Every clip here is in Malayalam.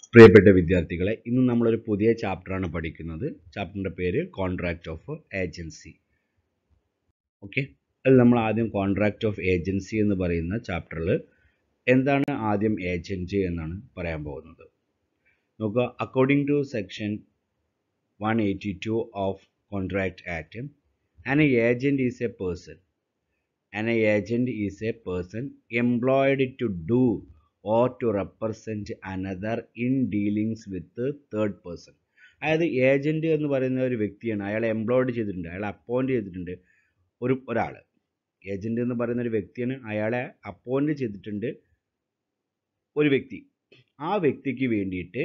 പ്രിയപ്പെട്ട വിദ്യാർത്ഥികളെ ഇന്ന് നമ്മളൊരു പുതിയ ചാപ്റ്ററാണ് പഠിക്കുന്നത് ചാപ്റ്ററിൻ്റെ പേര് കോൺട്രാക്റ്റ് ഓഫ് ഏജൻസി ഓക്കെ അതിൽ നമ്മൾ ആദ്യം കോൺട്രാക്റ്റ് ഓഫ് ഏജൻസി എന്ന് പറയുന്ന ചാപ്റ്ററിൽ എന്താണ് ആദ്യം ഏജൻറ്റ് എന്നാണ് പറയാൻ പോകുന്നത് നോക്കുക according to section one eighty two of contract act an agent is a person an agent is a person employed to do or to represent another in dealings with third person അതായത് ഏജൻറ്റ് എന്ന് പറയുന്ന ഒരു വ്യക്തിയാണ് അയാളെ എംപ്ലോയിഡ് ചെയ്തിട്ടുണ്ട് അയാളെ അപ്പോയിൻറ്റ് ചെയ്തിട്ടുണ്ട് ഒരു ഒരാൾ ഏജൻറ്റ് എന്ന് പറയുന്ന ഒരു വ്യക്തിയാണ് അയാളെ അപ്പോയിൻറ്റ് ചെയ്തിട്ടുണ്ട് ഒരു വ്യക്തി ആ വ്യക്തിക്ക് വേണ്ടിയിട്ട്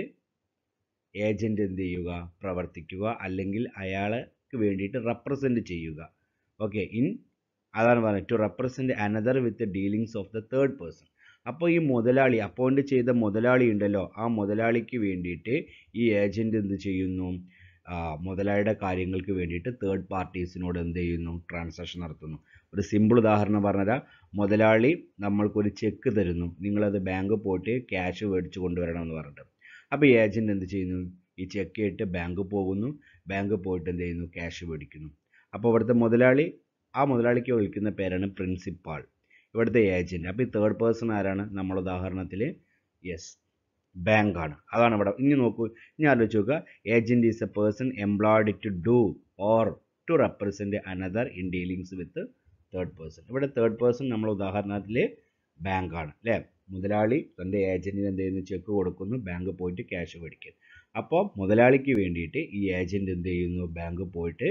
ഏജൻറ്റ് എന്ത് ചെയ്യുക പ്രവർത്തിക്കുക അല്ലെങ്കിൽ അയാൾക്ക് വേണ്ടിയിട്ട് റെപ്രസെൻറ്റ് ചെയ്യുക ഓക്കെ ഇൻ അതാണ് പറയുന്നത് to represent another with dealings of the third person അപ്പോൾ ഈ മുതലാളി അപ്പോയിൻ്റ് ചെയ്ത മുതലാളി ഉണ്ടല്ലോ ആ മുതലാളിക്ക് വേണ്ടിയിട്ട് ഈ ഏജൻറ്റ് എന്ത് ചെയ്യുന്നു മുതലാളിയുടെ കാര്യങ്ങൾക്ക് വേണ്ടിയിട്ട് തേർഡ് പാർട്ടീസിനോട് എന്ത് ചെയ്യുന്നു ട്രാൻസാക്ഷൻ നടത്തുന്നു ഒരു സിമ്പിൾ ഉദാഹരണം പറഞ്ഞുതരാം മുതലാളി നമ്മൾക്കൊരു ചെക്ക് തരുന്നു നിങ്ങളത് ബാങ്ക് പോയിട്ട് ക്യാഷ് മേടിച്ച് കൊണ്ടുവരണം എന്ന് പറഞ്ഞിട്ട് അപ്പോൾ ഈ ഏജൻറ്റ് എന്ത് ചെയ്യുന്നു ഈ ചെക്ക് ഇട്ട് ബാങ്ക് പോകുന്നു ബാങ്ക് പോയിട്ട് എന്ത് ചെയ്യുന്നു ക്യാഷ് മേടിക്കുന്നു അപ്പോൾ ഇവിടുത്തെ മുതലാളി ആ മുതലാളിക്ക് വിളിക്കുന്ന പേരാണ് പ്രിൻസിപ്പാൾ ഇവിടുത്തെ ഏജൻറ്റ് അപ്പോൾ ഈ തേർഡ് പേഴ്സൺ ആരാണ് നമ്മൾ ഉദാഹരണത്തിൽ യെസ് ബാങ്കാണ് അതാണ് ഇവിടെ ഇനി നോക്കൂ ഇനി ആലോചിച്ച് നോക്കുക agent is a person employed to do or to represent another in dealings with third person ഇവിടെ തേർഡ് പേഴ്സൺ നമ്മൾ ഉദാഹരണത്തിൽ ബാങ്കാണ് അല്ലേ മുതലാളി തൻ്റെ ഏജൻറ്റിന് എന്ത് ചെയ്യുന്നു ചെക്ക് കൊടുക്കുന്നു ബാങ്ക് പോയിട്ട് ക്യാഷ് മേടിക്കും അപ്പോൾ മുതലാളിക്ക് വേണ്ടിയിട്ട് ഈ ഏജൻറ്റ് എന്ത് ചെയ്യുന്നു ബാങ്ക് പോയിട്ട്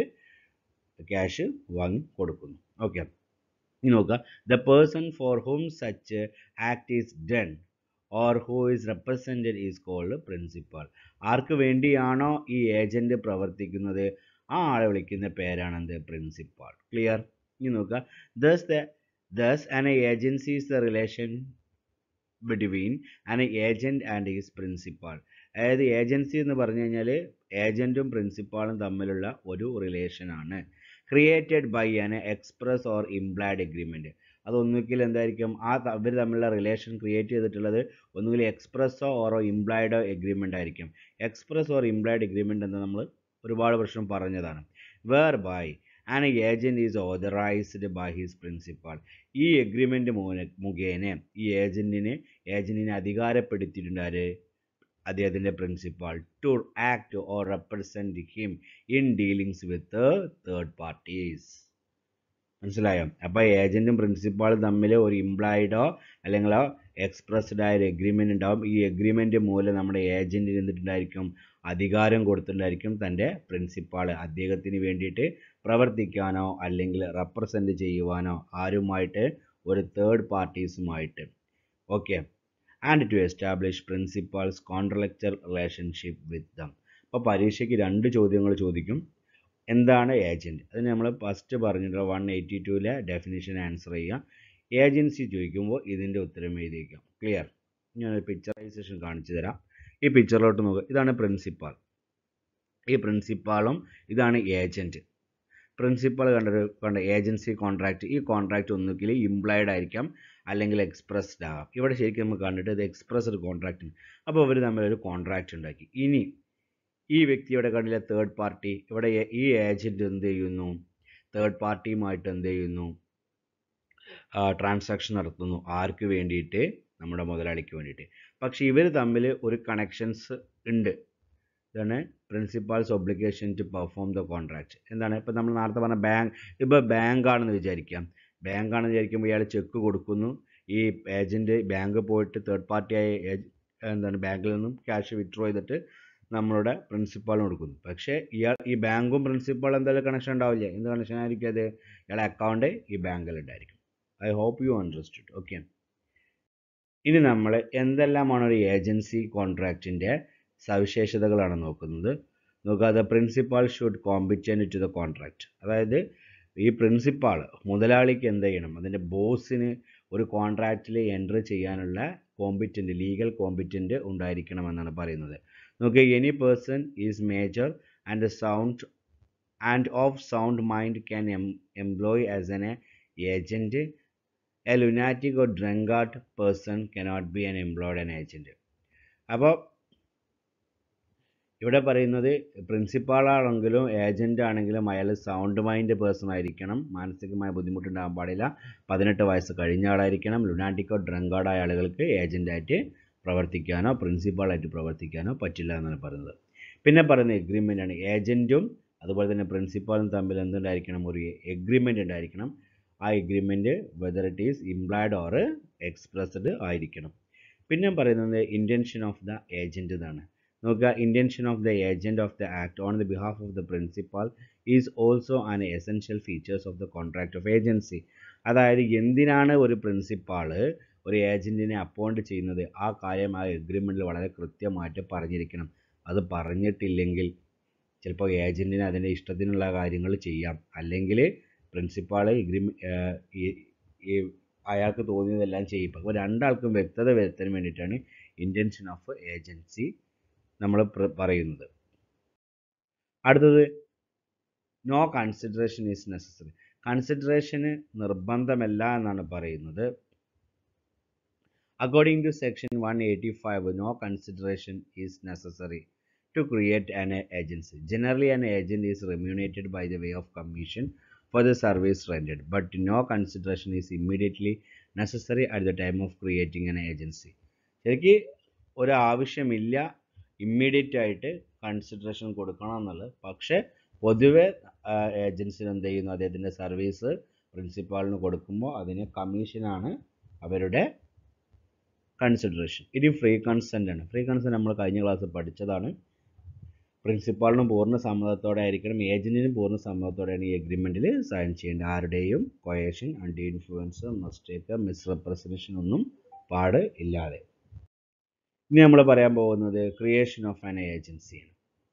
ക്യാഷ് വാങ്ങി കൊടുക്കുന്നു ഓക്കെ ഇനി നോക്കുക the person for whom such act is done or who is represented is called principal ആർക്ക് വേണ്ടിയാണോ ഈ ഏജൻറ്റ് പ്രവർത്തിക്കുന്നത് ആ ആളെ വിളിക്കുന്ന പേരാണ് എന്ത് പ്രിൻസിപ്പാൾ ക്ലിയർ ഇനി നോക്കുക thus the thus an agency is the relation between an agent and is principal അതായത് ഏജൻസി എന്ന് പറഞ്ഞു കഴിഞ്ഞാൽ ഏജൻറ്റും പ്രിൻസിപ്പാളും തമ്മിലുള്ള ഒരു റിലേഷനാണ് created by an express or implied agreement അതൊന്നുകിൽ എന്തായിരിക്കും ആ അവർ തമ്മിലുള്ള റിലേഷൻ ക്രിയേറ്റ് ചെയ്തിട്ടുള്ളത് ഒന്നുകിൽ എക്സ്പ്രസ്സോ ഓറോ ഇംപ്ലൈഡോ എഗ്രിമെൻ്റ് ആയിരിക്കും എക്സ്പ്രസ് ഓർ ഇംപ്ലൈഡ് എഗ്രിമെൻ്റ് എന്ന് നമ്മൾ ഒരുപാട് വർഷം പറഞ്ഞതാണ് whereby an agent is authorised by his principal ഈ എഗ്രിമെൻ്റ് മുഖേന ഈ ഏജൻറ്റിന് ഏജൻറ്റിനെ അധികാരപ്പെടുത്തിയിട്ടുണ്ട് ആര് അദ്ദേഹത്തിൻ്റെ principal to act or represent him in dealings with third parties മനസ്സിലായോ അപ്പോൾ ഏജൻറ്റും പ്രിൻസിപ്പാളും തമ്മിൽ ഒരു ഇംപ്ലോയിഡോ അല്ലെങ്കിൽ എക്സ്പ്രസ്ഡ് ആയ ഒരു എഗ്രിമെൻ്റ് ഉണ്ടാവും ഈ എഗ്രിമെൻ്റ് മൂലം നമ്മുടെ ഏജൻറ്റിന് എന്തിട്ടുണ്ടായിരിക്കും അധികാരം കൊടുത്തിട്ടുണ്ടായിരിക്കും തൻ്റെ പ്രിൻസിപ്പാൾ അദ്ദേഹത്തിന് വേണ്ടിയിട്ട് പ്രവർത്തിക്കാനോ അല്ലെങ്കിൽ റെപ്രസെൻ്റ് ചെയ്യുവാനോ ആരുമായിട്ട് ഒരു തേർഡ് പാർട്ടീസുമായിട്ട് okay and to establish principal's contractual relationship with them അപ്പോൾ പരീക്ഷയ്ക്ക് രണ്ട് ചോദ്യങ്ങൾ ചോദിക്കും എന്താണ് ഏജൻറ്റ് അതിന് നമ്മൾ ഫസ്റ്റ് പറഞ്ഞിട്ടുള്ള വൺ എയ്റ്റി ടുവിലെ ഡെഫിനിഷൻ ആൻസർ ചെയ്യുക ഏജൻസി ചോദിക്കുമ്പോൾ ഇതിൻ്റെ ഉത്തരം എഴുതിയേക്കാം ക്ലിയർ ഞാനൊരു പിക്ചറൈസേഷൻ കാണിച്ചു തരാം ഈ പിക്ചറിലോട്ട് നോക്കുക ഇതാണ് പ്രിൻസിപ്പാൾ ഈ പ്രിൻസിപ്പാളും ഇതാണ് ഏജൻറ്റ് പ്രിൻസിപ്പൾ കണ്ടൊരു കണ്ട ഏജൻസി കോൺട്രാക്റ്റ് ഈ കോൺട്രാക്റ്റ് ഒന്നുകിൽ ഇംപ്ലൈഡ് ആയിരിക്കാം അല്ലെങ്കിൽ എക്സ്പ്രസ്ഡ് ആകാം ഇവിടെ ശരിക്കും നമുക്ക് കണ്ടിട്ട് ഇത് എക്സ്പ്രസ്ഡ് കോൺട്രാക്റ്റ് അപ്പോൾ അവർ തമ്മിലൊരു കോൺട്രാക്റ്റ് ഉണ്ടാക്കി ഇനി ഈ വ്യക്തിയുടെ കണ്ടിലെ തേർഡ് പാർട്ടി ഇവിടെ ഈ ഏജൻറ്റ് എന്ത് ചെയ്യുന്നു തേർഡ് പാർട്ടിയുമായിട്ട് എന്ത് ചെയ്യുന്നു ട്രാൻസാക്ഷൻ നടത്തുന്നു ആർക്ക് വേണ്ടിയിട്ട് നമ്മുടെ മുതലാളിക്ക് വേണ്ടിയിട്ട് പക്ഷേ ഇവർ തമ്മിൽ ഒരു കണക്ഷൻസ് ഉണ്ട് ഇതാണ് principal's obligation to perform the contract എന്താണ് ഇപ്പോൾ നമ്മൾ നേരത്തെ പറഞ്ഞ ബാങ്ക് ഇപ്പോൾ ബാങ്ക് ആണെന്ന് വിചാരിക്കാം ബാങ്ക് ആണെന്ന് വിചാരിക്കുമ്പോൾ ഇയാൾ ചെക്ക് കൊടുക്കുന്നു ഈ ഏജൻറ്റ് ബാങ്ക് പോയിട്ട് തേർഡ് പാർട്ടിയായ എന്താണ് ബാങ്കിൽ നിന്നും ക്യാഷ് വിത്ഡ്രോ ചെയ്തിട്ട് നമ്മളുടെ പ്രിൻസിപ്പാളിന് കൊടുക്കുന്നു പക്ഷേ ഇയാൾ ഈ ബാങ്കും പ്രിൻസിപ്പാളും എന്തായാലും കണക്ഷൻ ഉണ്ടാവില്ല എന്ത് കണക്ഷൻ ആയിരിക്കും അത് ഇയാളെ അക്കൗണ്ട് ഈ ബാങ്കിൽ ഉണ്ടായിരിക്കും I hope you understood okay ഇനി നമ്മൾ എന്തെല്ലാമാണ് ഒരു ഏജൻസി കോൺട്രാക്റ്റിൻ്റെ സവിശേഷതകളാണ് നോക്കുന്നത് നോക്കുക the principal should competent to the contract അതായത് ഈ പ്രിൻസിപ്പാൾ മുതലാളിക്ക് എന്ത് ചെയ്യണം അതിൻ്റെ ബോസിന് ഒരു കോൺട്രാക്റ്റിൽ എൻട്രി ചെയ്യാനുള്ള കോമ്പിറ്റൻ്റ് ലീഗൽ കോമ്പിറ്റൻ്റ് ഉണ്ടായിരിക്കണമെന്നാണ് പറയുന്നത് നോക്കുക any person is major and sound and of sound mind can employ as an agent a lunatic or drunkard person cannot be an employed an agent അപ്പോൾ ഇവിടെ പറയുന്നത് പ്രിൻസിപ്പാളാണെങ്കിലും ഏജൻ്റ് ആണെങ്കിലും അയാൾ സൗണ്ട് മൈൻഡ് പേഴ്സൺ ആയിരിക്കണം മാനസികമായ ബുദ്ധിമുട്ടുണ്ടാകാൻ പാടില്ല പതിനെട്ട് വയസ്സ് കഴിഞ്ഞ ആളായിരിക്കണം ലുനാറ്റിക്കോ ഡ്രങ്കാർഡായ ആളുകൾക്ക് ഏജൻ്റായിട്ട് പ്രവർത്തിക്കാനോ പ്രിൻസിപ്പാളായിട്ട് പ്രവർത്തിക്കാനോ പറ്റില്ല എന്നാണ് പറയുന്നത് പിന്നെ പറയുന്ന എഗ്രിമെൻ്റ് ആണ് ഏജൻറ്റും അതുപോലെ തന്നെ പ്രിൻസിപ്പാളും തമ്മിൽ എന്തുണ്ടായിരിക്കണം ഒരു എഗ്രിമെൻ്റ് ഉണ്ടായിരിക്കണം ആ agreement whether it is implied or expressed ആയിരിക്കണം പിന്നെ പറയുന്നത് ഇൻറ്റൻഷൻ ഓഫ് ദ ഏജൻറ്റ് എന്നാണ് നോക്കുക intention of the agent of the act on the behalf of the principal is also an essential features of the contract of agency അതായത് എന്തിനാണ് ഒരു പ്രിൻസിപ്പാള് ഒരു ഏജൻറ്റിനെ അപ്പോയിൻറ്റ് ചെയ്യുന്നത് ആ കാര്യം ആ എഗ്രിമെൻറ്റിൽ വളരെ കൃത്യമായിട്ട് പറഞ്ഞിരിക്കണം അത് പറഞ്ഞിട്ടില്ലെങ്കിൽ ചിലപ്പോൾ ഏജൻറ്റിന് അതിൻ്റെ ഇഷ്ടത്തിനുള്ള കാര്യങ്ങൾ ചെയ്യാം അല്ലെങ്കിൽ പ്രിൻസിപ്പാൾ എഗ്രിമെ ഈ അയാൾക്ക് തോന്നിയതെല്ലാം ചെയ്യും അപ്പോൾ രണ്ടാൾക്കും വ്യക്തത വരുത്താൻ വേണ്ടിയിട്ടാണ് ഇൻറ്റൻഷൻ ഓഫ് ഏജൻസി നമ്മൾ പറയുന്നത് അടുത്തത് നോ കൺസിഡറേഷൻ ഈസ് നെസസറി കൺസിഡറേഷന് നിർബന്ധമല്ല എന്നാണ് പറയുന്നത് according to section one eighty five no consideration is necessary to create an agency. Generally, an agent is remunerated by the way of commission for the service rendered, but no consideration is immediately necessary at the time of creating an agency. ശരിക്ക് ഒരാവശ്യമില്ല ഇമ്മീഡിയറ്റ് ആയിട്ട് കൺസിഡറേഷൻ കൊടുക്കണം എന്നുള്ളത് പക്ഷേ പൊതുവെ ഏജൻസിന് എന്ത് ചെയ്യുന്നു അദ്ദേഹത്തിൻ്റെ സർവീസ് പ്രിൻസിപ്പാളിന് കൊടുക്കുമ്പോൾ അതിന് കമ്മീഷനാണ് അവരുടെ കൺസിഡറേഷൻ ഇത് ഫ്രീ കൺസെൻ്റ് ആണ് ഫ്രീ കൺസെൻ്റ് നമ്മൾ കഴിഞ്ഞ ക്ലാസ്സിൽ പഠിച്ചതാണ് പ്രിൻസിപ്പാളിനും പൂർണ്ണ സമ്മതത്തോടെ ആയിരിക്കണം ഏജൻറ്റിനും പൂർണ്ണ സമ്മതത്തോടെയാണ് ഈ എഗ്രിമെൻറ്റിൽ സൈൻ ചെയ്യേണ്ടത് ആരുടെയും കൊയേഷൻ അണ്ടി ഇൻഫ്ലുവൻസ് മിസ്റ്റേക്ക് മിസ്റെപ്രസെൻറ്റേഷൻ ഒന്നും പാട് ഇല്ലാതെ ഇനി നമ്മൾ പറയാൻ പോകുന്നത് ക്രിയേഷൻ ഓഫ് ആൻ ഏജൻസിയാണ്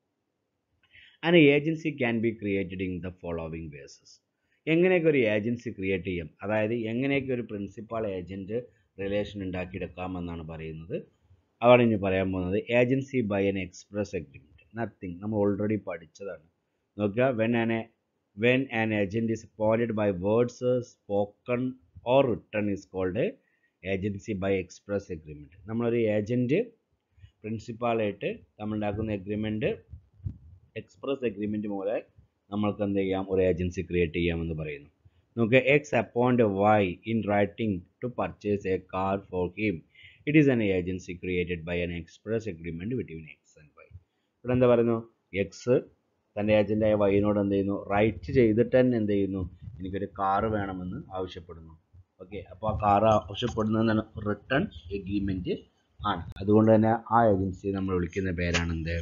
an agency can be created in the following bases എങ്ങനെയൊക്കെ ഒരു ഏജൻസി ക്രിയേറ്റ് ചെയ്യാം അതായത് എങ്ങനെയൊക്കെ ഒരു പ്രിൻസിപ്പാൾ ഏജൻറ്റ് റിലേഷൻ ഉണ്ടാക്കിയെടുക്കാമെന്നാണ് പറയുന്നത് അതാണ് ഇനി പറയാൻ പോകുന്നത് agency by an express agreement nothing നമ്മൾ ഓൾറെഡി പഠിച്ചതാണ് നോക്കുക when an when an agent is appointed by words spoken or written is called agency by express agreement നമ്മളൊരു ഏജൻറ്റ് പ്രിൻസിപ്പാളായിട്ട് നമ്മളുണ്ടാക്കുന്ന എഗ്രിമെൻറ്റ് എക്സ്പ്രസ് എഗ്രിമെൻറ്റ് മൂലം നമ്മൾക്ക് എന്ത് ചെയ്യാം ഒരു ഏജൻസി ക്രിയേറ്റ് ചെയ്യാമെന്ന് പറയുന്നു നമുക്ക് X appoint Y in writing to purchase a car for him it is an agency created by an express agreement between X and Y ഇവിടെ എന്താ പറയുന്നു എക്സ് തൻ്റെ ഏജൻ്റായ വൈനോട് എന്ത് ചെയ്യുന്നു റൈറ്റ് ചെയ്തിട്ട് തന്നെ എന്ത് ചെയ്യുന്നു എനിക്കൊരു കാറ് വേണമെന്ന് ആവശ്യപ്പെടുന്നു ഓക്കെ അപ്പോൾ ആ കാറ് ആവശ്യപ്പെടുന്നതെന്നാണ് റിട്ടേൺ എഗ്രിമെൻറ്റ് ആണ് അതുകൊണ്ട് തന്നെ ആ ഏജൻസി നമ്മൾ വിളിക്കുന്ന പേരാണ് എന്ത്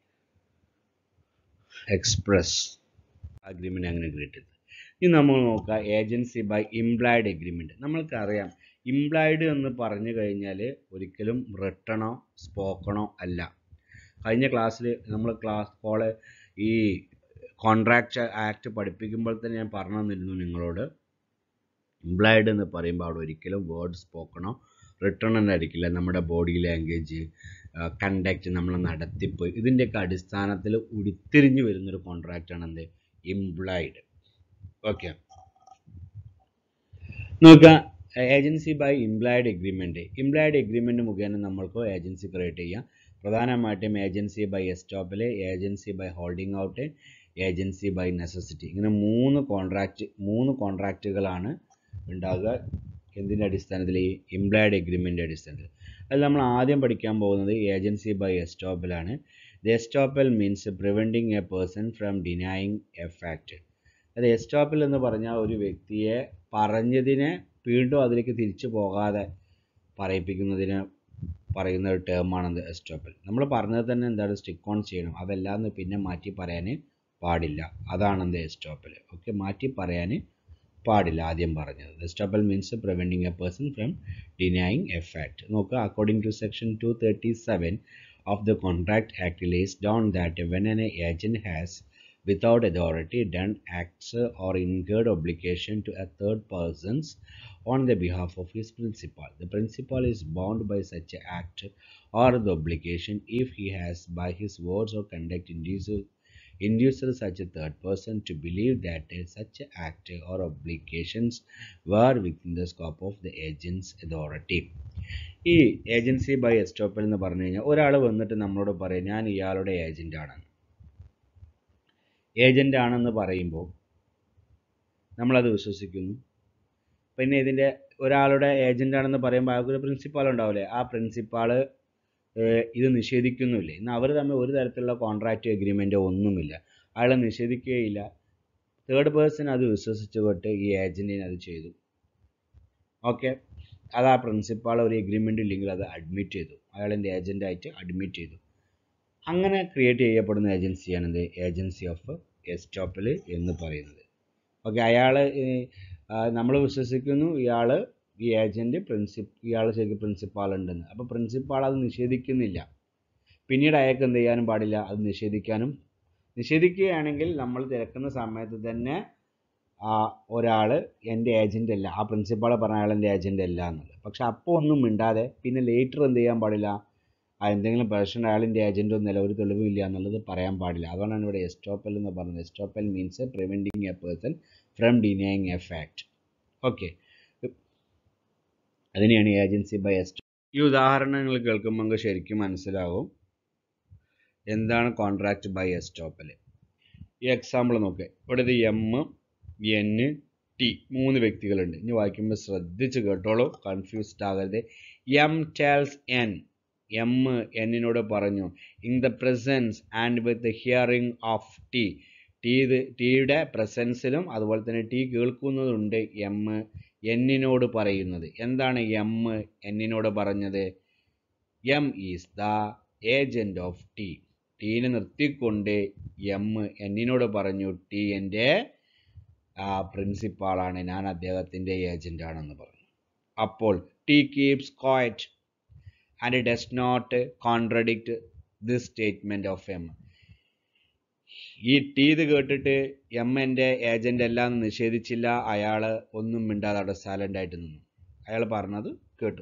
എക്സ്പ്രസ് അഗ്രിമെൻറ്റ് അങ്ങനെ ക്രിയേറ്റ് ചെയ്തത് ഇനി നമ്മൾ നോക്കുക ഏജൻസി ബൈ ഇംപ്ലൈഡ് എഗ്രിമെൻറ്റ് നമ്മൾക്കറിയാം ഇംപ്ലൈഡ് എന്ന് പറഞ്ഞു കഴിഞ്ഞാൽ ഒരിക്കലും റിട്ടണോ സ്പോക്കണോ അല്ല കഴിഞ്ഞ ക്ലാസ്സിൽ നമ്മൾ ക്ലാസ് കോള് ഈ കോൺട്രാക്ട് ആക്ട് പഠിപ്പിക്കുമ്പോൾ തന്നെ ഞാൻ പറഞ്ഞു തന്നിരുന്നു നിങ്ങളോട് ഇംപ്ലൈഡ് എന്ന് പറയുമ്പോൾ അവിടെ ഒരിക്കലും വേർഡ് സ്പോക്കണോ റിട്ടേൺ എന്നായിരിക്കില്ല നമ്മുടെ ബോഡി ലാംഗ്വേജ് കണ്ടക്റ്റ് നമ്മളെ നടത്തിപ്പ് ഇതിൻ്റെയൊക്കെ അടിസ്ഥാനത്തിൽ ഉരുത്തിരിഞ്ഞു വരുന്നൊരു കോൺട്രാക്റ്റാണ് എന്ത് ഇംപ്ലൈഡ് ഓക്കെ നോക്കുക agency by implied agreement implied agreement മുഖേന നമ്മൾക്ക് ഏജൻസി ക്രിയേറ്റ് ചെയ്യാം പ്രധാനമായിട്ടും agency by estoppel agency by holding out agency by necessity ഇങ്ങനെ മൂന്ന് കോൺട്രാക്റ്റ് മൂന്ന് കോൺട്രാക്റ്റുകളാണ് ഉണ്ടാകുക എന്തിൻ്റെ അടിസ്ഥാനത്തിൽ ഈ ഇംപ്ലൈഡ് എഗ്രിമെൻ്റ് അടിസ്ഥാനത്തിൽ അതിൽ നമ്മൾ ആദ്യം പഠിക്കാൻ പോകുന്നത് ഏജൻസി ബൈ എസ്റ്റോപ്പിലാണ് the estoppel means preventing a person from denying a fact അത് എസ്റ്റോപ്പിൽ എന്ന് പറഞ്ഞാൽ ഒരു വ്യക്തിയെ പറഞ്ഞതിനെ വീണ്ടും അതിലേക്ക് തിരിച്ചു പോകാതെ പറയിപ്പിക്കുന്നതിന് പറയുന്ന ഒരു ടേമാണ് എസ്റ്റോപ്പൽ നമ്മൾ പറഞ്ഞത് തന്നെ എന്താണ് സ്റ്റിക്ക് ഓൺ ചെയ്യണം അതല്ലാന്ന് പിന്നെ മാറ്റി പറയാൻ പാടില്ല അതാണ് എന്ത് എസ്റ്റോപ്പൽ ഓക്കെ മാറ്റി പറയാൻ പാടില്ല ആദ്യം പറഞ്ഞത് estoppel means preventing a person from denying a fact നോക്കുക according to section two thirty seven of the Contract Act lays down that when an agent has without authority done acts or incurred obligation to a third persons on the behalf of his principal. The principal is bound by such an act or the obligation if he has by his words or conduct induced, induced such a third person to believe that uh, such an act or obligations were within the scope of the agent's authority. ഈ ഏജൻസി ബൈ എസ്റ്റോപ്പൽ എന്ന് പറഞ്ഞു കഴിഞ്ഞാൽ ഒരാൾ വന്നിട്ട് നമ്മളോട് പറയും ഞാൻ ഇയാളുടെ ഏജൻ്റ് ആണ് ഏജൻ്റ് ആണെന്ന് പറയുമ്പോൾ നമ്മളത് വിശ്വസിക്കുന്നു പിന്നെ ഇതിൻ്റെ ഒരാളുടെ ഏജൻ്റ് ആണെന്ന് പറയുമ്പോൾ അയാൾക്കൊരു പ്രിൻസിപ്പാൾ ഉണ്ടാവില്ലേ ആ പ്രിൻസിപ്പാൾ ഇത് നിഷേധിക്കുന്നുമില്ല ഇന്ന് അവർ തമ്മിൽ ഒരു തരത്തിലുള്ള കോൺട്രാക്റ്റ് എഗ്രിമെൻറ്റോ ഒന്നുമില്ല അയാളെ നിഷേധിക്കുകയില്ല തേർഡ് പേഴ്സൺ അത് വിശ്വസിച്ചുകൊണ്ട് ഈ ഏജൻറ്റിനെ അത് ചെയ്തു ഓക്കെ അത് ആ പ്രിൻസിപ്പാൾ ഒരു എഗ്രിമെൻ്റ് ഇല്ലെങ്കിൽ അത് അഡ്മിറ്റ് ചെയ്തു അയാളെൻ്റെ ഏജൻ്റായിട്ട് അഡ്മിറ്റ് ചെയ്തു അങ്ങനെ ക്രിയേറ്റ് ചെയ്യപ്പെടുന്ന ഏജൻസിയാണ് എന്ത് ഏജൻസി ഓഫ് എസ്റ്റോപ്പൽ എന്ന് പറയുന്നത് ഓക്കെ അയാൾ നമ്മൾ വിശ്വസിക്കുന്നു ഇയാൾ ഈ ഏജൻറ്റ് പ്രിൻസിപ്പ് ഇയാൾ ശരിക്കും പ്രിൻസിപ്പാൾ ഉണ്ടെന്ന് അപ്പോൾ പ്രിൻസിപ്പാൾ അത് നിഷേധിക്കുന്നില്ല പിന്നീട് അയാൾക്ക് എന്ത് ചെയ്യാനും പാടില്ല അത് നിഷേധിക്കാനും നിഷേധിക്കുകയാണെങ്കിൽ നമ്മൾ തിരക്കുന്ന സമയത്ത് തന്നെ ആ ഒരാൾ എൻ്റെ ഏജൻ്റ് അല്ല ആ പ്രിൻസിപ്പാൾ പറഞ്ഞ അയാൾ എൻ്റെ ഏജൻ്റ് അല്ല എന്നുള്ളത് പക്ഷെ അപ്പോൾ ഒന്നും മിണ്ടാതെ പിന്നെ ലേറ്റർ എന്ത് ചെയ്യാൻ പാടില്ല ആ എന്തെങ്കിലും പ്രശ്നം അയാളിൻ്റെ ഏജൻ്റ് ഒന്നുമില്ല ഒരു തെളിവില്ല എന്നുള്ളത് പറയാൻ പാടില്ല അതുകൊണ്ടാണ് ഇവിടെ എസ്റ്റോപ്പൽ എന്ന് പറയുന്നത് estoppel means preventing a person from denying a fact okay അതിനെയാണ് ഏജൻസി ബൈ എസ്റ്റോ ഈ ഉദാഹരണങ്ങൾ കേൾക്കുമ്പോൾ നമുക്ക് ശരിക്കും മനസ്സിലാവും എന്താണ് കോൺട്രാക്റ്റ് ബൈ എസ്റ്റോപ്പൽ ഈ എക്സാമ്പിൾ നോക്കുക ഇവിടെ ഇത് എം എൻ ടി മൂന്ന് വ്യക്തികളുണ്ട് ഇനി വായിക്കുമ്പോൾ ശ്രദ്ധിച്ച് കേട്ടോളൂ കൺഫ്യൂസ്ഡ് ആകരുത് എം ടെൽസ് എൻ എം എന്നിനോട് പറഞ്ഞു in the presence and with the hearing of T T ഇത് ടിയുടെ പ്രസൻസിലും അതുപോലെ തന്നെ ടി കേൾക്കുന്നതുണ്ട് എം എന്നിനോട് പറയുന്നത് എന്താണ് എം എന്നിനോട് പറഞ്ഞത് M is the agent of T ടീനെ നിർത്തിക്കൊണ്ട് എം എന്നിനോട് പറഞ്ഞു ടി എൻ്റെ പ്രിൻസിപ്പാളാണ് ഞാൻ അദ്ദേഹത്തിൻ്റെ ഏജൻ്റാണെന്ന് പറഞ്ഞു അപ്പോൾ T keeps quiet and does not contradict this statement of M ഈ ടി ഇത് കേട്ടിട്ട് എം എൻ്റെ ഏജൻ്റ് എല്ലാം നിഷേധിച്ചില്ല അയാൾ ഒന്നും മിണ്ടാതെ അവിടെ സൈലൻ്റ് ആയിട്ട് നിന്നു അയാൾ പറഞ്ഞത് കേട്ടു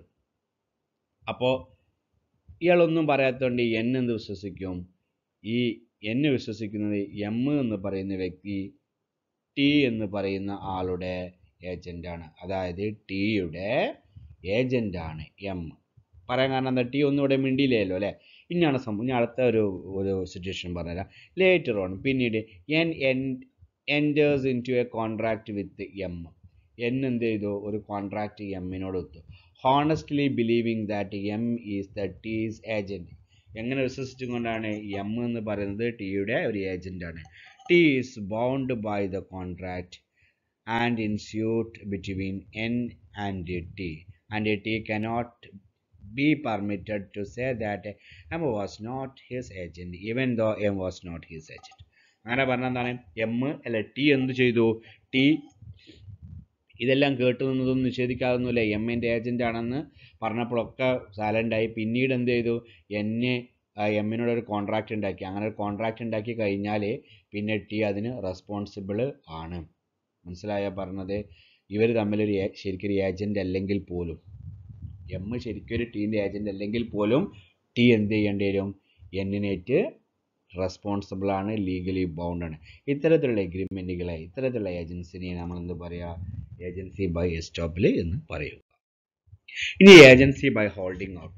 അപ്പോൾ ഇയാളൊന്നും പറയാത്തതുകൊണ്ട് എൻ എന്ത് വിശ്വസിക്കും ഈ എന്നെ വിശ്വസിക്കുന്നത് എം എന്ന് പറയുന്ന വ്യക്തി ടി എന്ന് പറയുന്ന ആളുടെ ഏജൻ്റാണ് അതായത് ടിയുടെ ഏജൻ്റാണ് എം പറയാൻ കാരണം എന്താ ടി ഒന്നും ഇവിടെ മിണ്ടിയില്ലല്ലോ അല്ലേ ഇനിയാണ് സംഭവം ഇനി അടുത്ത ഒരു ഒരു സിറ്റുവേഷൻ പറഞ്ഞുതരാം ലേറ്റർ ഓൺ പിന്നീട് N N enters into a contract with M N എന്ത് ചെയ്തു ഒരു കോൺട്രാക്ട് എമ്മിനോട് ഒത്തു honestly believing that M is the T's agent എങ്ങനെ വിശ്വസിച്ചുകൊണ്ടാണ് എം എന്ന് പറയുന്നത് ടിയുടെ ഒരു ഏജൻ്റാണ് T is bound by the contract and in suit between N and T and T cannot be permitted to say that M was not his agent even though M was not his agent അങ്ങനെ പറഞ്ഞാൽ എന്താണ് എം അല്ല ടി എന്ത് ചെയ്തു ടി ഇതെല്ലാം കേട്ടു നിന്നതൊന്നും നിഷേധിക്കാതൊന്നുമില്ല എമ്മിൻ്റെ ഏജൻ്റ് ആണെന്ന് പറഞ്ഞപ്പോഴൊക്കെ സൈലൻ്റായി പിന്നീട് എന്ത് ചെയ്തു എന്നെ എമ്മിനോട് ഒരു കോൺട്രാക്റ്റ് ഉണ്ടാക്കി അങ്ങനെ ഒരു കോൺട്രാക്റ്റ് ഉണ്ടാക്കി കഴിഞ്ഞാൽ പിന്നെ ടി അതിന് റെസ്പോൺസിബിൾ ആണ് മനസ്സിലായ പറഞ്ഞത് ഇവർ തമ്മിലൊരു ശരിക്കൊരു ഏജൻ്റ് അല്ലെങ്കിൽ പോലും എം ശരിക്കും ഒരു ടീൻ്റെ ഏജൻ്റ് അല്ലെങ്കിൽ പോലും ടി എന്ത് ചെയ്യേണ്ടി വരും എന്നിനേറ്റ് റെസ്പോൺസിബിൾ ആണ് ലീഗലി ബൗണ്ട് ആണ് ഇത്തരത്തിലുള്ള എഗ്രിമെൻറ്റുകളെ ഇത്തരത്തിലുള്ള ഏജൻസിനെ നമ്മൾ എന്ത് പറയുക ഏജൻസി ബൈ എസ്റ്റോപ്പിൽ എന്ന് പറയുക ഇനി ഏജൻസി ബൈ ഹോൾഡിംഗ് ഔട്ട്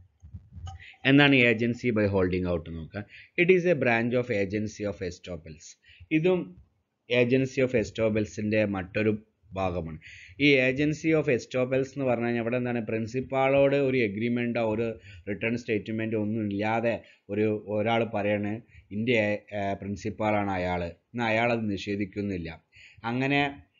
എന്താണ് ഏജൻസി ബൈ ഹോൾഡിംഗ് ഔട്ട് നോക്കുക it is a branch of agency of estoppels ഇതും ഏജൻസി ഓഫ് എസ്റ്റോപ്പൽസിൻ്റെ മറ്റൊരു ഭാഗമാണ് ഈ ഏജൻസി ഓഫ് എസ്റ്റോപ്പൽസ് എന്ന് പറഞ്ഞു കഴിഞ്ഞാൽ ഇവിടെ എന്താണ് പ്രിൻസിപ്പാളോട് ഒരു എഗ്രിമെൻറ്റോ ഒരു റിട്ടേൺ സ്റ്റേറ്റ്മെൻറ്റോ ഒന്നും ഇല്ലാതെ ഒരു ഒരാൾ പറയാണ് ഇന്ത്യ പ്രിൻസിപ്പാളാണ് അയാൾ എന്നാൽ അയാൾ അത് നിഷേധിക്കുന്നില്ല അങ്ങനെ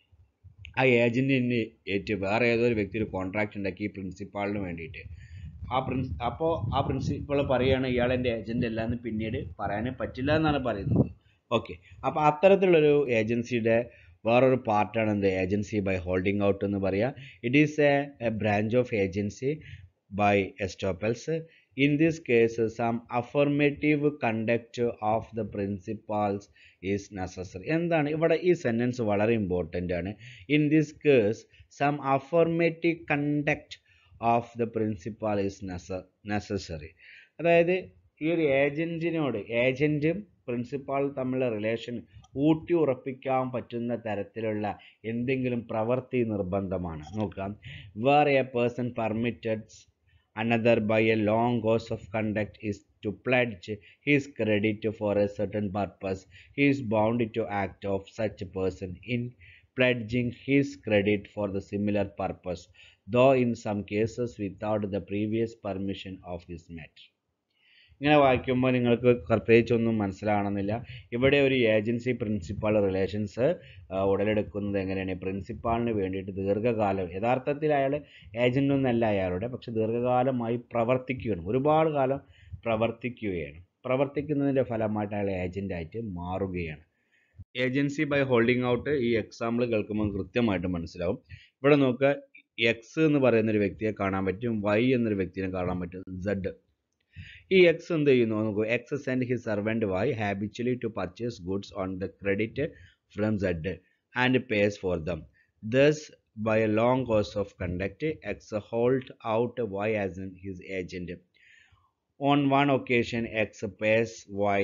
ആ ഏജൻറ്റിന് ഏറ്റ് വേറെ ഏതോ ഒരു വ്യക്തി ഒരു കോൺട്രാക്റ്റ് ഉണ്ടാക്കി ഈ പ്രിൻസിപ്പാളിന് വേണ്ടിയിട്ട് ആ പ്രിൻസ് അപ്പോൾ ആ പ്രിൻസിപ്പൾ പറയുകയാണ് ഇയാൾ എൻ്റെ ഏജൻ്റ് അല്ല എന്ന് പിന്നീട് പറയാൻ പറ്റില്ല എന്നാണ് പറയുന്നത് ഓക്കെ അപ്പോൾ അത്തരത്തിലുള്ളൊരു ഏജൻസിയുടെ വേറൊരു പാർട്ടാണ് എന്ത് ഏജൻസി ബൈ ഹോൾഡിംഗ് ഔട്ട് എന്ന് പറയുക it is a a branch of agency by estoppels in this case some affirmative conduct of the principals is necessary എന്താണ് ഇവിടെ ഈ സെൻറ്റൻസ് വളരെ ഇമ്പോർട്ടൻ്റ് ആണ് in this case some affirmative conduct of the principal is nece necessary അതായത് ഈ ഒരു ഏജൻറ്റിനോട് ഏജൻറ്റും പ്രിൻസിപ്പാൾ തമ്മിലുള്ള റിലേഷൻ ഊട്ടി ഉറപ്പിക്കാൻ പറ്റുന്ന തരത്തിലുള്ള എന്തെങ്കിലും പ്രവൃത്തി നിർബന്ധമാണ് നോക്കാം where a person permitted another by a long course of conduct is to pledge his credit for a certain purpose he is bound to act of such a person in pledging his credit for the similar purpose though in some cases without the previous permission of his matter ഇങ്ങനെ വായിക്കുമ്പോൾ നിങ്ങൾക്ക് പ്രത്യേകിച്ചൊന്നും മനസ്സിലാകണമെന്നില്ല ഇവിടെ ഒരു ഏജൻസി പ്രിൻസിപ്പാൾ റിലേഷൻസ് ഉടലെടുക്കുന്നത് എങ്ങനെയാണ് പ്രിൻസിപ്പാളിന് വേണ്ടിയിട്ട് ദീർഘകാലം യഥാർത്ഥത്തിൽ അയാൾ ഏജൻ്റ് ഒന്നല്ല അയാളുടെ പക്ഷെ ദീർഘകാലമായി പ്രവർത്തിക്കുകയാണ് ഒരുപാട് കാലം പ്രവർത്തിക്കുകയാണ് പ്രവർത്തിക്കുന്നതിൻ്റെ ഫലമായിട്ട് അയാൾ ഏജൻ്റായിട്ട് മാറുകയാണ് ഏജൻസി ബൈ ഹോൾഡിംഗ് ഔട്ട് ഈ എക്സാമ്പിൾ കേൾക്കുമ്പോൾ കൃത്യമായിട്ട് മനസ്സിലാവും ഇവിടെ നോക്കുക എക്സ് എന്ന് പറയുന്ന ഒരു വ്യക്തിയെ കാണാൻ പറ്റും വൈ എന്നൊരു വ്യക്തിയെ കാണാൻ പറ്റും സെഡ് ഈ എക്സ് എന്ത് ചെയ്യുന്നു നോക്കൂ X send his servant Y habitually to purchase goods on the credit from Z and pays for them thus by a long course of conduct, X hold out Y as in his agent. On one occasion, X pays Y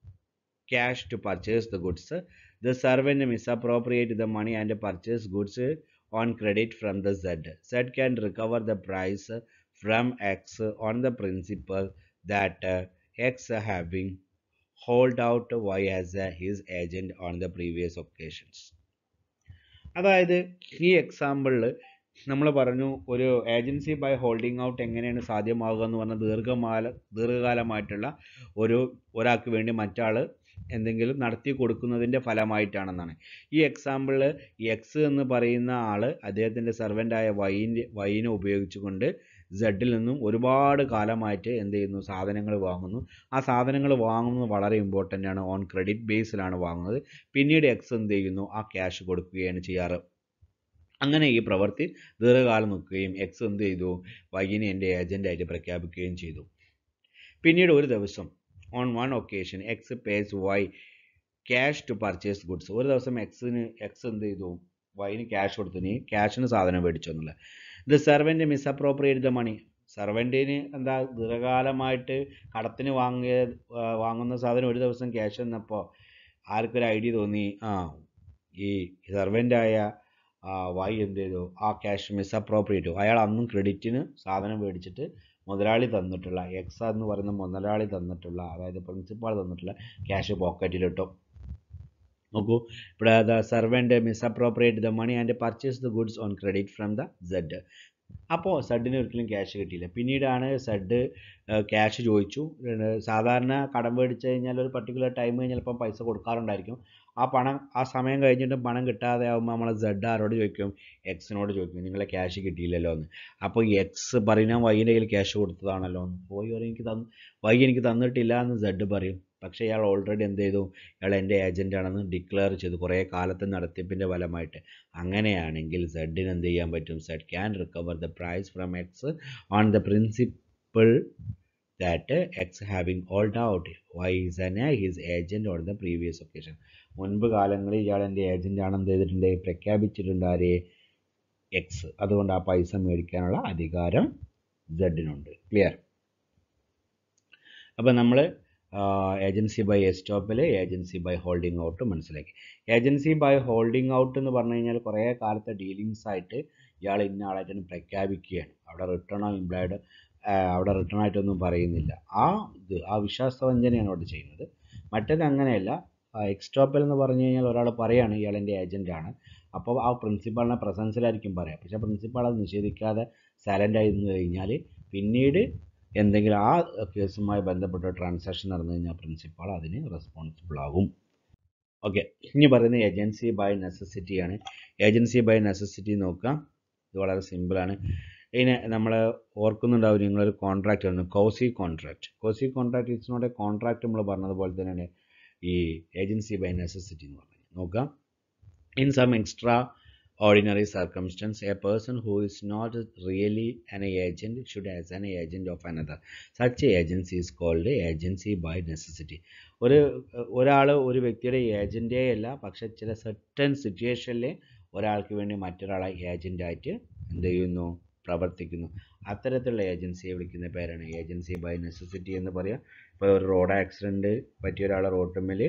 cash to purchase the goods. The servant misappropriate the money and purchase goods on credit from the Z. Z can recover the price from X on the principle that uh, X having hold out Y as uh, his agent on the previous occasions. അതായത് ഈ എക്സാമ്പിളിൽ നമ്മൾ പറഞ്ഞു ഒരു ഏജൻസി ബൈ ഹോൾഡിംഗ് ഔട്ട് എങ്ങനെയാണ് സാധ്യമാകുക എന്ന് പറഞ്ഞാൽ ദീർഘകാല ദീർഘകാലമായിട്ടുള്ള ഒരു ഒരാൾക്ക് വേണ്ടി മറ്റാൾ എന്തെങ്കിലും നടത്തി കൊടുക്കുന്നതിൻ്റെ ഫലമായിട്ടാണെന്നാണ് ഈ എക്സാമ്പിളിൽ എക്സ് എന്ന് പറയുന്ന ആൾ അദ്ദേഹത്തിൻ്റെ സെർവൻ്റായ വൈൻ്റെ വൈനെ ഉപയോഗിച്ചുകൊണ്ട് സെഡിൽ നിന്നും ഒരുപാട് കാലമായിട്ട് എന്ത് ചെയ്യുന്നു സാധനങ്ങൾ വാങ്ങുന്നു ആ സാധനങ്ങൾ വാങ്ങുന്നത് വളരെ ഇമ്പോർട്ടൻ്റ് ആണ് ഓൺ ക്രെഡിറ്റ് ബേസിലാണ് വാങ്ങുന്നത് പിന്നീട് എക്സ് എന്ത് ചെയ്യുന്നു ആ ക്യാഷ് കൊടുക്കുകയാണ് ചെയ്യാറ് അങ്ങനെ ഈ പ്രവൃത്തി ദീർഘകാലം നിൽക്കുകയും എക്സ് എന്ത് ചെയ്തു വൈകിനെ എൻ്റെ ഏജൻ്റായിട്ട് പ്രഖ്യാപിക്കുകയും ചെയ്തു പിന്നീട് ഒരു ദിവസം on one occasion X pays Y cash to purchase goods ഒരു ദിവസം എക്സിന് എക്സ് എന്ത് ചെയ്തു വൈന് ക്യാഷ് കൊടുത്തിന് ക്യാഷിന് സാധനം മേടിച്ചു എന്നുള്ള the servant misappropriate the money സെർവൻറ്റിന് എന്താ ദീർഘകാലമായിട്ട് കടത്തിന് വാങ്ങിയ വാങ്ങുന്ന സാധനം ഒരു ദിവസം ക്യാഷ് തന്നപ്പോൾ ആർക്കൊരു ഐഡിയ തോന്നി ആ ഈ സെർവൻ്റായ വൈ എന്ത് ചെയ്തു ആ ക്യാഷ് മിസ്അപ്രോപ്രിയേറ്റ് അയാൾ അന്നും ക്രെഡിറ്റിന് സാധനം മേടിച്ചിട്ട് മുതലാളി തന്നിട്ടുള്ള എക്സ് എന്ന് പറയുന്ന മുതലാളി തന്നിട്ടുള്ള അതായത് പ്രിൻസിപ്പാൾ തന്നിട്ടുള്ള ക്യാഷ് പോക്കറ്റിലിട്ടു നോക്കൂ ഇവിടെ the servant misappropriate the money and purchase the goods on credit from the Z അപ്പോൾ സെഡിന് ഒരിക്കലും ക്യാഷ് കിട്ടിയില്ല പിന്നീടാണ് സെഡ് ക്യാഷ് ചോദിച്ചു സാധാരണ കടം മേടിച്ച് കഴിഞ്ഞാൽ ഒരു പർട്ടിക്കുലർ ടൈം കഴിഞ്ഞാൽ ചിലപ്പം പൈസ കൊടുക്കാറുണ്ടായിരിക്കും ആ പണം ആ സമയം കഴിഞ്ഞിട്ടും പണം കിട്ടാതെ ആകുമ്പോൾ നമ്മൾ സെഡ് ആരോട് ചോദിക്കും എക്സിനോട് ചോദിക്കും നിങ്ങളെ ക്യാഷ് കിട്ടിയില്ലല്ലോ എന്ന് അപ്പോൾ എക്സ് പറയുന്ന വൈൻ്റെ കയ്യിൽ ക്യാഷ് കൊടുത്തതാണല്ലോ എന്ന് പോയി പറയും എനിക്ക് തന്നു വൈ എനിക്ക് തന്നിട്ടില്ല എന്ന് സെഡ് പറയും പക്ഷേ ഇയാൾ ഓൾറെഡി എന്ത് ചെയ്തു ഇയാൾ എൻ്റെ ഏജൻ്റ് ആണെന്ന് ഡിക്ലെയർ ചെയ്തു കുറേ കാലത്തെ നടത്തിപ്പിൻ്റെ ഫലമായിട്ട് അങ്ങനെയാണെങ്കിൽ സെഡിന് എന്ത് ചെയ്യാൻ പറ്റും Z can recover the price from X on the principle that X having hold out Y is an his agent on the previous occasion മുൻപ് കാലങ്ങളിൽ ഇയാൾ എൻ്റെ ഏജൻ്റ് ആണെന്ന് ചെയ്തിട്ടുണ്ട് പ്രഖ്യാപിച്ചിട്ടുണ്ട് ആര് എക്സ് അതുകൊണ്ട് ആ പൈസ മേടിക്കാനുള്ള അധികാരം സെഡിനുണ്ട് ക്ലിയർ അപ്പോൾ നമ്മൾ agency by estoppel agency by holding out മനസ്സിലാക്കി ഏജൻസി ബൈ ഹോൾഡിംഗ് ഔട്ട് എന്ന് പറഞ്ഞു കഴിഞ്ഞാൽ കുറേ കാലത്തെ ഡീലിങ്സ് ആയിട്ട് ഇയാൾ ഇന്ന ആളായിട്ടാണ് പ്രഖ്യാപിക്കുകയാണ് അവിടെ റിട്ടേണോ ഇംപ്ലോയിഡ് അവിടെ റിട്ടേൺ ആയിട്ടൊന്നും പറയുന്നില്ല ആ ഇത് ആ വിശ്വാസവഞ്ചനയാണ് അവിടെ ചെയ്യുന്നത് മറ്റേത് അങ്ങനെയല്ല എക്സ്റ്റോപ്പൽ എന്ന് പറഞ്ഞു കഴിഞ്ഞാൽ ഒരാൾ പറയാണ് ഇയാൾ എൻ്റെ ഏജൻ്റ് ആണ് അപ്പോൾ ആ പ്രിൻസിപ്പാളിനെ പ്രസൻസിലായിരിക്കും പറയാം പക്ഷേ പ്രിൻസിപ്പാൾ അത് നിഷേധിക്കാതെ സൈലൻ്റ് ആയി നിന്ന് കഴിഞ്ഞാൽ പിന്നീട് എന്തെങ്കിലും ആ കേസുമായി ബന്ധപ്പെട്ട ട്രാൻസാക്ഷൻ നടന്നു കഴിഞ്ഞാൽ പ്രിൻസിപ്പാൾ അതിന് റെസ്പോൺസിബിൾ ആകും ഓക്കെ ഇനി പറയുന്നത് ഏജൻസി ബൈ നെസസിറ്റിയാണ് ഏജൻസി ബൈ നെസസിറ്റി നോക്കാം ഇത് വളരെ സിമ്പിളാണ് ഇതിന് നമ്മൾ ഓർക്കുന്നുണ്ടാവും നിങ്ങളൊരു കോൺട്രാക്റ്റ് ആണ് quasi contract quasi contract it's not a contract നമ്മൾ പറഞ്ഞതുപോലെ തന്നെയാണ് ഈ ഏജൻസി ബൈ നെസസിറ്റി എന്ന് പറഞ്ഞത് നോക്കാം in some extra ordinary circumstance a person who is not really an agent should as an agent of another such agency is called agency by necessity ഒരു ഒരാൾ ഒരു വ്യക്തിയുടെ ഏജൻറ്റേ അല്ല പക്ഷെ ചില സെർട്ടൻ സിറ്റുവേഷനിൽ ഒരാൾക്ക് വേണ്ടി മറ്റൊരാളെ ഏജൻ്റായിട്ട് എന്ത് ചെയ്യുന്നു പ്രവർത്തിക്കുന്നു അത്തരത്തിലുള്ള ഏജൻസിയെ വിളിക്കുന്ന പേരാണ് ഏജൻസി ബൈ നെസസിറ്റി എന്ന് പറയാം ഇപ്പോൾ ഒരു റോഡ് ആക്സിഡൻറ്റ് പറ്റിയ ഒരാളെ റോട്ടുമ്മൽ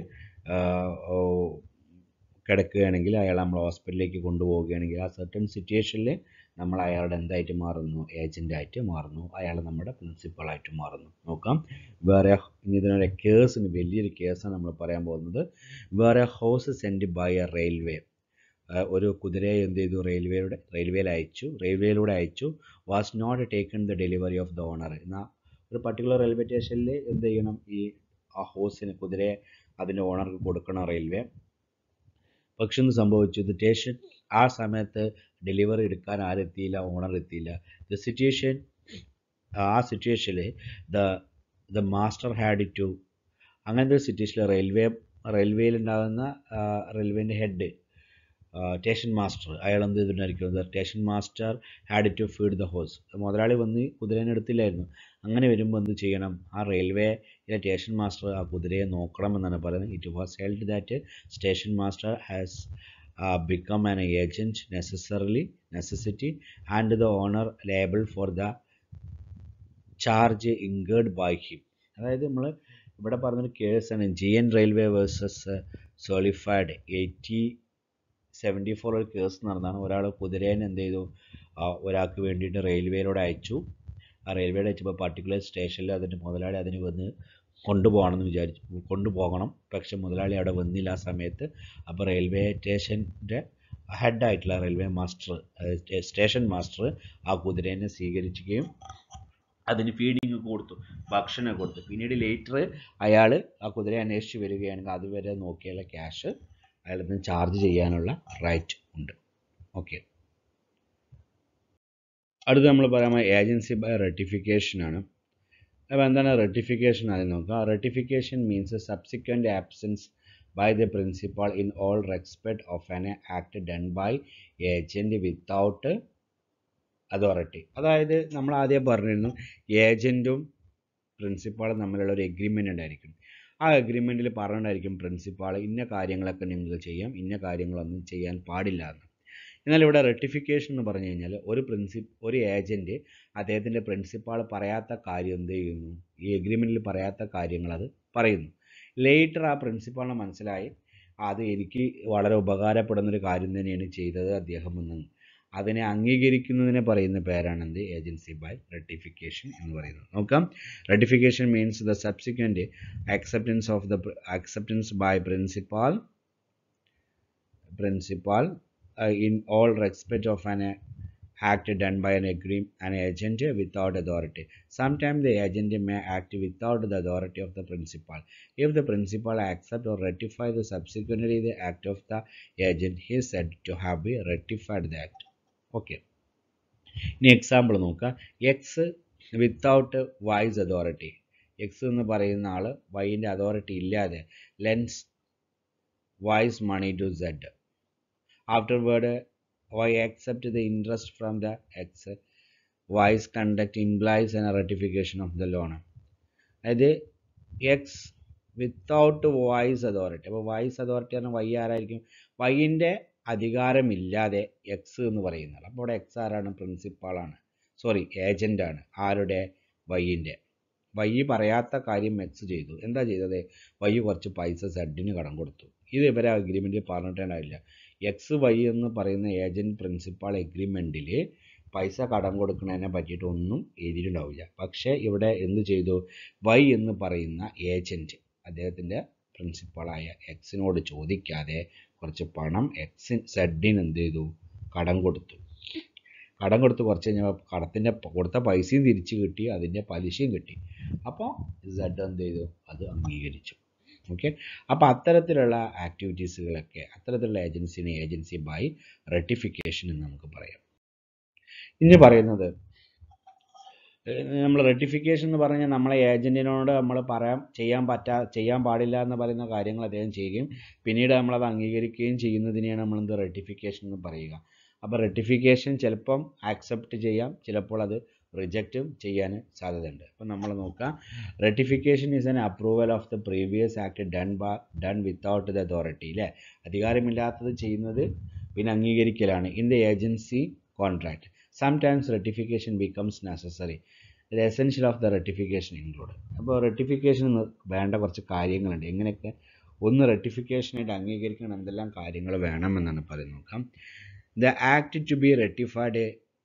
കിടക്കുകയാണെങ്കിൽ അയാൾ നമ്മൾ ഹോസ്പിറ്റലിലേക്ക് കൊണ്ടുപോവുകയാണെങ്കിൽ ആ സർട്ടൺ സിറ്റുവേഷനിൽ നമ്മൾ അയാളുടെ എന്തായിട്ട് മാറുന്നു ഏജൻ്റായിട്ട് മാറുന്നു അയാൾ നമ്മുടെ പ്രിൻസിപ്പളായിട്ട് മാറുന്നു നോക്കാം വേറെ ഇനി ഇതിനൊരു കേസിന് വലിയൊരു കേസാണ് നമ്മൾ പറയാൻ പോകുന്നത് വേറെ horse send by a railway ഒരു കുതിരയെ എന്ത് ചെയ്തു റെയിൽവേയുടെ റെയിൽവേയിൽ അയച്ചു റെയിൽവേയിലൂടെ അയച്ചു was not taken the delivery of the owner എന്നാൽ ഒരു പർട്ടിക്കുലർ റെയിൽവേ സ്റ്റേഷനിൽ എന്ത് ചെയ്യണം ഈ ആ ഹോസിന് കുതിരയെ അതിൻ്റെ ഓണർക്ക് കൊടുക്കണം റെയിൽവേ പക്ഷെ എന്ത് സംഭവിച്ചു ഇത് സ്റ്റേഷൻ ആ സമയത്ത് ഡെലിവറി എടുക്കാൻ ആരെത്തിയില്ല ഓണർ എത്തിയില്ല ദ സിറ്റുവേഷൻ ആ സിറ്റുവേഷനിൽ the the master had to അങ്ങനത്തെ ഒരു സിറ്റുവേഷനിൽ റെയിൽവേ റെയിൽവേയിൽ ഉണ്ടാകുന്ന റെയിൽവേൻ്റെ ഹെഡ് സ്റ്റേഷൻ മാസ്റ്റർ അയാൾ എന്ത് ചെയ്തിട്ടുണ്ടായിരിക്കും station master had to feed the horse മുതലാളി വന്ന് കുതിരേനെ എടുത്തില്ലായിരുന്നു അങ്ങനെ വരുമ്പോൾ എന്ത് ചെയ്യണം ആ റെയിൽവേയിലെ സ്റ്റേഷൻ മാസ്റ്റർ ആ കുതിരയെ നോക്കണമെന്നാണ് പറയുന്നത് it was held that station master has become an agent necessarily necessity and the owner liable for the charge incurred by him അതായത് നമ്മൾ ഇവിടെ പറഞ്ഞൊരു കേസാണ് G N railway versus Swaffield eighty seventy four ഒരു കേസ് നടന്നതാണ് ഒരാൾ കുതിരേനെ എന്ത് ചെയ്തു ഒരാൾക്ക് വേണ്ടിയിട്ട് റെയിൽവേയിലൂടെ അയച്ചു ആ റെയിൽവേയുടെ അയച്ചപ്പോൾ പർട്ടിക്കുലർ സ്റ്റേഷനിൽ അതിൻ്റെ മുതലാളി അതിന് വന്ന് കൊണ്ടുപോകണമെന്ന് വിചാരിച്ചു കൊണ്ടുപോകണം പക്ഷെ മുതലാളി അവിടെ വന്നില്ല ആ സമയത്ത് അപ്പോൾ റെയിൽവേ സ്റ്റേഷൻ്റെ ഹെഡായിട്ടുള്ള റെയിൽവേ മാസ്റ്റർ സ്റ്റേഷൻ മാസ്റ്റർ ആ കുതിരേനെ സ്വീകരിക്കുകയും അതിന് ഫീഡിങ് കൊടുത്തു ഭക്ഷണം കൊടുത്തു പിന്നീട് ലേറ്റർ അയാൾ ആ കുതിരയെ അന്വേഷിച്ച് വരികയാണെങ്കിൽ അതുവരെ നോക്കിയുള്ള ക്യാഷ് അയാളിൽ നിന്ന് ചാർജ് ചെയ്യാനുള്ള റൈറ്റ് ഉണ്ട് ഓക്കെ അടുത്ത് നമ്മൾ പറയാൻ ഏജൻസി ബൈ റെട്ടിഫിക്കേഷൻ ആണ് അപ്പോൾ എന്താണ് റെട്ടിഫിക്കേഷൻ ആദ്യം നോക്കാം ratification means subsequent absence by the principal in all respect of an act done by agent without authority അതായത് നമ്മൾ ആദ്യം പറഞ്ഞിരുന്നു ഏജൻറ്റും പ്രിൻസിപ്പാളും തമ്മിലുള്ള ഒരു എഗ്രിമെൻ്റ് ഉണ്ടായിരിക്കും ആ അഗ്രിമെൻറ്റിൽ പറഞ്ഞിട്ടായിരിക്കും പ്രിൻസിപ്പാൾ ഇന്ന കാര്യങ്ങളൊക്കെ നിങ്ങൾക്ക് ചെയ്യാം ഇന്ന കാര്യങ്ങളൊന്നും ചെയ്യാൻ പാടില്ല എന്ന് എന്നാൽ ഇവിടെ റെട്ടിഫിക്കേഷൻ എന്ന് പറഞ്ഞു കഴിഞ്ഞാൽ ഒരു പ്രിൻസി ഒരു ഏജൻറ്റ് അദ്ദേഹത്തിൻ്റെ പ്രിൻസിപ്പാൾ പറയാത്ത കാര്യം എന്ത് ചെയ്യുന്നു ഈ എഗ്രിമെൻറ്റിൽ പറയാത്ത കാര്യങ്ങൾ അത് പറയുന്നു ലേറ്റർ ആ പ്രിൻസിപ്പാളിന് മനസ്സിലായി അത് എനിക്ക് വളരെ ഉപകാരപ്പെടുന്നൊരു കാര്യം തന്നെയാണ് ചെയ്തത് അദ്ദേഹം എന്ന് അതിനെ അംഗീകരിക്കുന്നതിനെ പറയുന്ന പേരാണ് എന്ത് ഏജൻസി ബൈ റെട്ടിഫിക്കേഷൻ എന്ന് പറയുന്നത് നോക്കാം ratification means the subsequent acceptance of the acceptance by principal principal uh, in all respect of an act done by an agree an agent without authority sometimes the agent may act without the authority of the principal if the principal accept or ratify the subsequently the act of the agent he is said to have be ratified the act okay ഇനി എക്സാമ്പിൾ നോക്കുക X without Y's authority X എന്ന് പറയുന്ന ആൾ വൈൻ്റെ അതോറിറ്റി ഇല്ലാതെ lends Y's money to Z afterward Y accept the interest from the x wise conduct implies an ratification of the loan അതായത് എക്സ് വിത്തൗട്ട് വൈസ് അതോറിറ്റി അപ്പോൾ വൈസ് അതോറിറ്റി പറഞ്ഞാൽ വൈ ആരായിരിക്കും വൈൻ്റെ അധികാരമില്ലാതെ എക്സ് എന്ന് പറയുന്നത് അപ്പോൾ ഇവിടെ എക്സ് ആരാണ് പ്രിൻസിപ്പാളാണ് സോറി ഏജൻ്റാണ് ആരുടെ വൈൻ്റെ വൈ പറയാത്ത കാര്യം എക്സ് ചെയ്തു എന്താ ചെയ്തത് വൈ കുറച്ച് പൈസ സെഡിന് കടം കൊടുത്തു ഇത് ഇവരെ അഗ്രിമെൻറ്റിൽ പറഞ്ഞിട്ടുണ്ടാവില്ല എക്സ് വൈ എന്ന് പറയുന്ന ഏജൻറ്റ് പ്രിൻസിപ്പാൾ എഗ്രിമെൻറ്റിൽ പൈസ കടം കൊടുക്കുന്നതിനെ പറ്റിയിട്ട് ഒന്നും എഴുതിയിട്ടുണ്ടാവില്ല പക്ഷേ ഇവിടെ എന്ത് ചെയ്തു വൈ എന്ന് പറയുന്ന ഏജൻറ്റ് അദ്ദേഹത്തിൻ്റെ പ്രിൻസിപ്പാളായ എക്സിനോട് ചോദിക്കാതെ കുറച്ച് പണം എക്സ് സെഡിന് എന്ത് ചെയ്തു കടം കൊടുത്തു കടം കൊടുത്ത് കുറച്ച് കഴിഞ്ഞപ്പോൾ കടത്തിൻ്റെ കൊടുത്ത പൈസയും തിരിച്ച് കിട്ടി അതിൻ്റെ പലിശയും കിട്ടി അപ്പോൾ സെഡ് എന്ത് ചെയ്തു അത് അംഗീകരിച്ചു ഓക്കെ അപ്പോൾ അത്തരത്തിലുള്ള ആക്ടിവിറ്റീസുകളൊക്കെ അത്തരത്തിലുള്ള ഏജൻസിനെ ഏജൻസി ബൈ റെട്ടിഫിക്കേഷൻ എന്ന് നമുക്ക് പറയാം ഇനി പറയുന്നത് നമ്മൾ റെട്ടിഫിക്കേഷൻ എന്ന് പറഞ്ഞാൽ നമ്മളെ ഏജൻറ്റിനോട് നമ്മൾ പറയാൻ ചെയ്യാൻ പറ്റാ ചെയ്യാൻ പാടില്ല എന്ന് പറയുന്ന കാര്യങ്ങൾ അദ്ദേഹം ചെയ്യുകയും പിന്നീട് നമ്മളത് അംഗീകരിക്കുകയും ചെയ്യുന്നതിനെയാണ് നമ്മളെന്ത് റെട്ടിഫിക്കേഷൻ എന്ന് പറയുക അപ്പോൾ റെട്ടിഫിക്കേഷൻ ചിലപ്പം ആക്സെപ്റ്റ് ചെയ്യാം ചിലപ്പോൾ അത് റിജക്റ്റും ചെയ്യാൻ സാധ്യതയുണ്ട് അപ്പം നമ്മൾ നോക്കാം ratification is an approval of the previous act done by done without the authority അല്ലേ അധികാരമില്ലാത്തത് ചെയ്യുന്നത് പിന്നെ അംഗീകരിക്കലാണ് in the agency contract sometimes ratification becomes necessary the essential of the ratification include അപ്പോൾ റെട്ടിഫിക്കേഷൻ വേണ്ട കുറച്ച് കാര്യങ്ങളുണ്ട് എങ്ങനെയൊക്കെ ഒന്ന് റെട്ടിഫിക്കേഷനായിട്ട് അംഗീകരിക്കണം എന്തെല്ലാം കാര്യങ്ങൾ വേണമെന്നാണ് പറയുന്നത് നോക്കാം the act to be ratified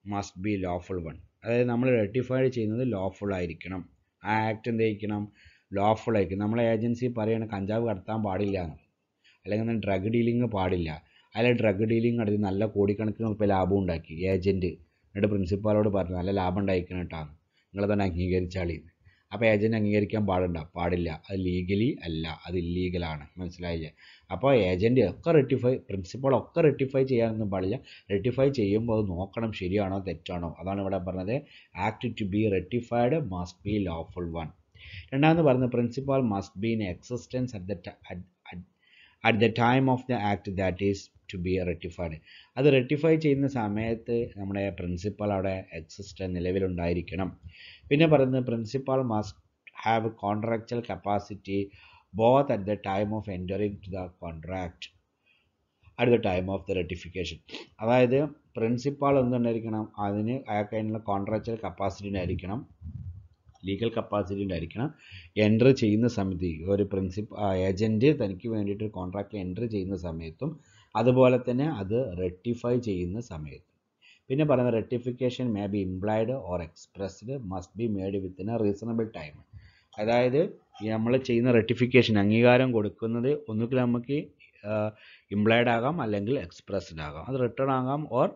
must be lawful one അതായത് നമ്മൾ റെറ്റിഫൈഡ് ചെയ്യുന്നത് ലോഫുൾ ആയിരിക്കണം ആ ആക്ട് എന്തായിരിക്കണം ലോഫുൾ ആയിരിക്കും നമ്മളെ ഏജൻസി പറയുകയാണ് കഞ്ചാവ് കടത്താൻ പാടില്ല എന്ന് അല്ലെങ്കിൽ ഡ്രഗ് ഡീലിംഗ് പാടില്ല അതിൽ ഡ്രഗ് ഡീലിംഗ് നടത്തി നല്ല കോടിക്കണക്കിന് ഉറുപ്പ്യ ലാഭം ഉണ്ടാക്കി ഏജൻറ്റ് എന്നിട്ട് പ്രിൻസിപ്പാളോട് പറഞ്ഞു നല്ല ലാഭം ഉണ്ടായിരിക്കണം കേട്ടോ നിങ്ങൾ തന്നെ അംഗീകരിച്ചാളി അപ്പോൾ ഏജൻറ്റ് അംഗീകരിക്കാൻ പാടുണ്ട പാടില്ല അത് ലീഗലി അല്ല അത് ഇല്ലീഗലാണ് മനസ്സിലായില്ലേ അപ്പോൾ ഏജൻറ്റ് ഒക്കെ റെറ്റിഫൈ പ്രിൻസിപ്പൾ ഒക്കെ റെറ്റിഫൈ ചെയ്യാനൊന്നും പാടില്ല റെറ്റിഫൈ ചെയ്യുമ്പോൾ അത് നോക്കണം ശരിയാണോ തെറ്റാണോ അതാണ് ഇവിടെ പറഞ്ഞത് act to be ratified must be lawful one രണ്ടാമത് പറഞ്ഞ principal must be in existence at the at the time of the act that is to be ratified അത് റെറ്റിഫൈ ചെയ്യുന്ന സമയത്ത് നമ്മുടെ പ്രിൻസിപ്പൾ അവിടെ എക്സിസ്റ്റ് നിലവിലുണ്ടായിരിക്കണം പിന്നെ പറയുന്നത് principal must have contractual capacity both at the time of entering to the contract at the time of the ratification അതായത് പ്രിൻസിപ്പാൾ എന്തുണ്ടായിരിക്കണം അതിന് അയാൾക്ക് അതിനുള്ള കോൺട്രാക്ച്വൽ കപ്പാസിറ്റി ഉണ്ടായിരിക്കണം ലീഗൽ കപ്പാസിറ്റി ഉണ്ടായിരിക്കണം എൻ്റർ ചെയ്യുന്ന സമയത്ത് ഒരു പ്രിൻസിപ്പ ഏജൻറ്റ് തനിക്ക് വേണ്ടിയിട്ട് കോൺട്രാക്റ്റ് എൻ്റർ ചെയ്യുന്ന സമയത്തും അതുപോലെ തന്നെ അത് റെക്ടിഫൈ ചെയ്യുന്ന സമയത്തും പിന്നെ പറയുന്നത് rectification may be implied or expressed must be made within a reasonable time അതായത് നമ്മൾ ചെയ്യുന്ന റെക്ടിഫിക്കേഷൻ അംഗീകാരം കൊടുക്കുന്നത് ഒന്നുകിൽ നമുക്ക് ഇംപ്ലൈഡ് ആകാം അല്ലെങ്കിൽ എക്സ്പ്രസ്ഡ് ആകാം അത് റിട്ടേൺ ആകാം ഓർ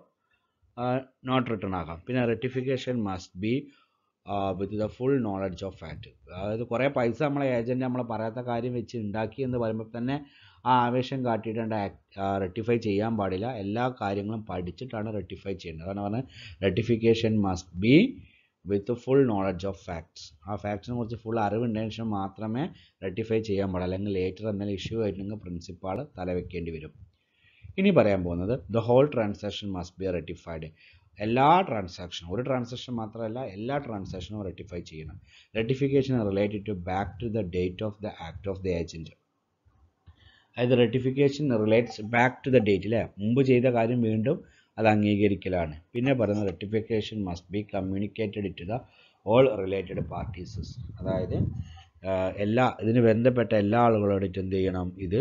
നോട്ട് റിട്ടേൺ ആകാം പിന്നെ rectification must be with the full knowledge of fact അതായത് കുറേ പൈസ നമ്മളെ ഏജൻറ്റ് നമ്മളെ പറയാത്ത കാര്യം വെച്ച് ഉണ്ടാക്കി എന്ന് പറയുമ്പോൾ തന്നെ ആ ആവേശം കാട്ടിയിട്ടുണ്ട് റെക്ടിഫൈ ചെയ്യാൻ പാടില്ല എല്ലാ കാര്യങ്ങളും പഠിച്ചിട്ടാണ് റെക്ടിഫൈ ചെയ്യേണ്ടത് അതാണ് പറഞ്ഞത് rectification must be with full knowledge of facts ആ ഫാക്ട്സിനെ കുറിച്ച് ഫുൾ അറിവുണ്ടതിന് ശേഷം മാത്രമേ റെക്ടിഫൈ ചെയ്യാൻ പാടില്ല അല്ലെങ്കിൽ ലേറ്റർ എന്തെങ്കിലും ഇഷ്യൂ ആയിട്ടുണ്ടെങ്കിൽ പ്രിൻസിപ്പാൾ തലവെക്കേണ്ടി വരും ഇനി പറയാൻ പോകുന്നത് the whole transaction must be rectified എല്ലാ ട്രാൻസാക്ഷനും ഒരു ട്രാൻസാക്ഷൻ മാത്രമല്ല എല്ലാ ട്രാൻസാക്ഷനും റെക്ടിഫൈ ചെയ്യണം rectification related to back to the date of the act of the agent അതായത് rectification relates back to the date അല്ലേ മുമ്പ് ചെയ്ത കാര്യം വീണ്ടും അത് അംഗീകരിക്കലാണ് പിന്നെ പറയുന്നത് rectification must be communicated to the all related parties അതായത് എല്ലാ ഇതിന് ബന്ധപ്പെട്ട എല്ലാ ആളുകളോടായിട്ട് എന്ത് ചെയ്യണം ഇത്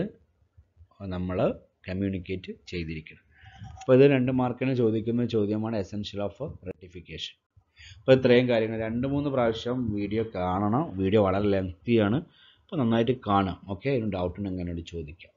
നമ്മൾ കമ്മ്യൂണിക്കേറ്റ് ചെയ്തിരിക്കണം അപ്പോൾ ഇത് രണ്ട് മാർക്കിന് ചോദിക്കുന്ന ചോദ്യമാണ് എസെൻഷ്യൽ ഓഫ് റെക്ടിഫിക്കേഷൻ അപ്പോൾ ഇത്രയും കാര്യങ്ങൾ രണ്ട് മൂന്ന് പ്രാവശ്യം വീഡിയോ കാണണം വീഡിയോ വളരെ ലെങ്തിയാണ് അപ്പോൾ നന്നായിട്ട് കാണാം ഓക്കെ അതിന് ഡൗട്ട് ഉണ്ടെങ്കിൽ എന്നോട് ചോദിക്കാം